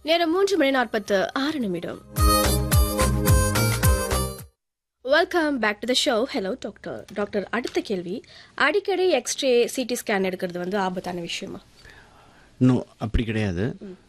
நேரம் மூன்று மணி நாற்பத்து ஆறு நிமிடம் welcome back to the show hello doctor doctor அடுத்த கேள்வி அடிக்கடி எக்ஸ்ரே சிடி ஸ்கேன் எடுக்கிறது வந்து ஆபத்தான விஷயமா இன்னும் அப்படி கிடையாது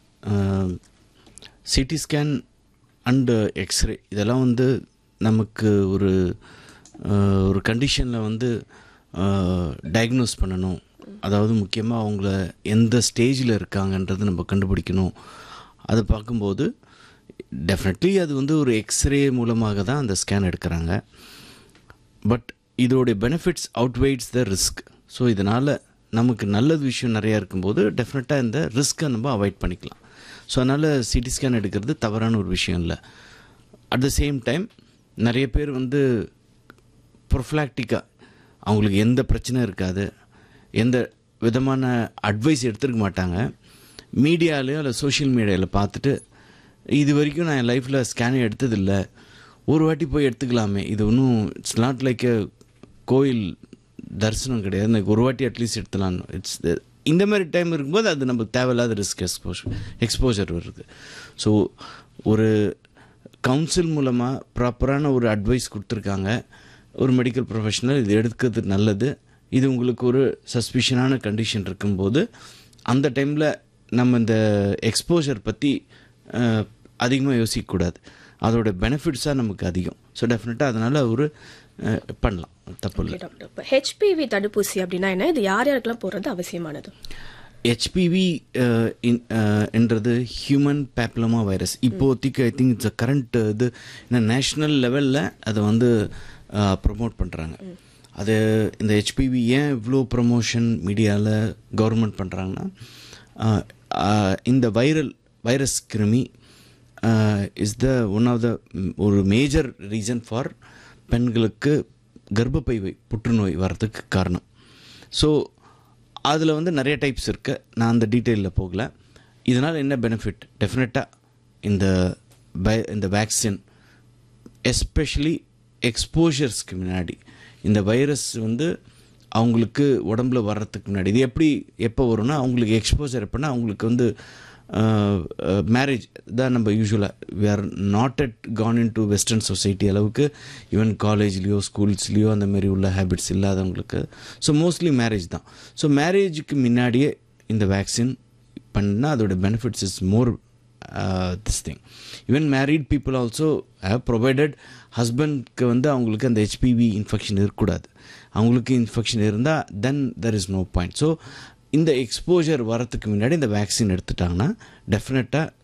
சிடி ஸ்கேன் அண்டு எக்ஸ்ரே இதெல்லாம் வந்து நமக்கு ஒரு அஹ், ஒரு கண்டிஷனில் வந்து டயக்னோஸ் பண்ணணும் அதாவது முக்கியமாக அவங்கள எந்த ஸ்டேஜில் இருக்காங்கன்றது நம்ம கண்டுபிடிக்கணும் அதை பார்க்கும்போது டெஃபினெட்லி அது வந்து ஒரு எக்ஸ்ரே மூலமாக தான் அந்த ஸ்கேன் எடுக்கிறாங்க பட் இதோடைய benefits outweighs the risk so இதனால் நமக்கு நல்லது விஷயம் நிறையா இருக்கும்போது டெஃபினட்டாக இந்த ரிஸ்க்கை நம்ம அவாய்ட் பண்ணிக்கலாம் ஸோ அதனால் சிடி ஸ்கேன் எடுக்கிறது தவறான ஒரு விஷயம் இல்லை அட் த சேம் டைம் நிறைய பேர் வந்து ப்ரொஃப்ளாக்டிக்காக அவங்களுக்கு எந்த பிரச்சனையும் இருக்காது எந்த விதமான அட்வைஸ் எடுத்துருக்க மாட்டாங்க மீடியாலேயோ இல்லை சோஷியல் மீடியாவில் பார்த்துட்டு இது வரைக்கும் நான் என் லைஃப்பில் ஸ்கேனே எடுத்ததில்லை ஒரு வாட்டி போய் எடுத்துக்கலாமே இது ஒன்றும் இட்ஸ் நாட் லைக் எ கோயில் தரிசனம் கிடையாது எனக்கு ஒரு வாட்டி அட்லீஸ்ட் எடுத்துலாம் இட்ஸ் இந்த மாதிரி டைம் இருக்கும்போது அது நமக்கு தேவையில்லாத ரிஸ்க் எக்ஸ்போஷர் எக்ஸ்போஜர் வருது ஸோ ஒரு கவுன்சில் மூலமாக ப்ராப்பரான ஒரு அட்வைஸ் கொடுத்துருக்காங்க ஒரு மெடிக்கல் ப்ரொஃபஷனல் இது எடுக்கிறது நல்லது இது உங்களுக்கு ஒரு சஸ்பிஷனான கண்டிஷன் இருக்கும்போது அந்த டைமில் நம்ம இந்த எக்ஸ்போஜர் பற்றி அதிகமாக யோசிக்கக்கூடாது அதோட பெனிஃபிட்ஸாக நமக்கு அதிகம் ஸோ டெஃபினட்டாக அதனால் ஒரு அஹ், பண்ணலாம் தப்பு இல்லை ஓகே டாக்டர் இப்போ ஹெச்பிவி தடுப்பூசி அப்படின்னா என்ன இது யார் யாருக்கெல்லாம் போடுறது அவசியமானது ஹெச்பிவி என்றது ஹியூமன் பேப்லமா வைரஸ் இப்போதைக்கு ஐ திங்க் இட்ஸ் கரண்ட் இது நேஷ்னல் லெவலில் அதை வந்து ப்ரொமோட் பண்ணுறாங்க அது இந்த ஹெச்பிவி ஏன் இவ்வளோ ப்ரமோஷன் மீடியாவில் கவர்மெண்ட் பண்ணுறாங்கன்னா இந்த வைரல் வைரஸ் கிருமி is the one of the ஒரு மேஜர் ரீசன் ஃபார் பெண்களுக்கு கர்ப்பப்பை வை- புற்றுநோய் வர்றதுக்கு காரணம் ஸோ அதில் வந்து நிறைய டைப்ஸ் இருக்குது நான் அந்த டீட்டெயிலில் போகல இதனால் என்ன பெனிஃபிட் டெஃபினட்டாக இந்த பை இந்த வேக்சின் எஸ்பெஷலி எக்ஸ்போஷர்ஸ்க்கு முன்னாடி இந்த வைரஸ் வந்து அவங்களுக்கு உடம்புல வர்றதுக்கு முன்னாடி இது எப்படி எப்போ வரும்னா அவங்களுக்கு எக்ஸ்போஜர் எப்போனா அவங்களுக்கு வந்து மேரேஜ் தான் நம்ம யூஸ்வலாக we are not at con in to western society அளவுக்கு ஈவன் காலேஜ்லேயோ ஸ்கூல்ஸ்லேயோ அந்த மாதிரி உள்ள ஹேபிட்ஸ் இல்லாதவங்களுக்கு ஸோ மோஸ்ட்லி மேரேஜ் தான் ஸோ மேரேஜுக்கு முன்னாடியே இந்த வேக்சின் பண்ணால் அதோட benefits is more this thing even married people also have provided ஹஸ்பண்ட்க்கு வந்து அவங்களுக்கு அந்த ஹெச்பிவி இன்ஃபெக்ஷன் இருக்கக்கூடாது அவங்களுக்கு இன்ஃபெக்ஷன் இருந்தால் then there is no point so இந்த எக்ஸ்போஜர் வரத்துக்கு முன்னாடி இந்த வேக்சின் எடுத்துட்டாங்கன்னா டெஃபினட்டாக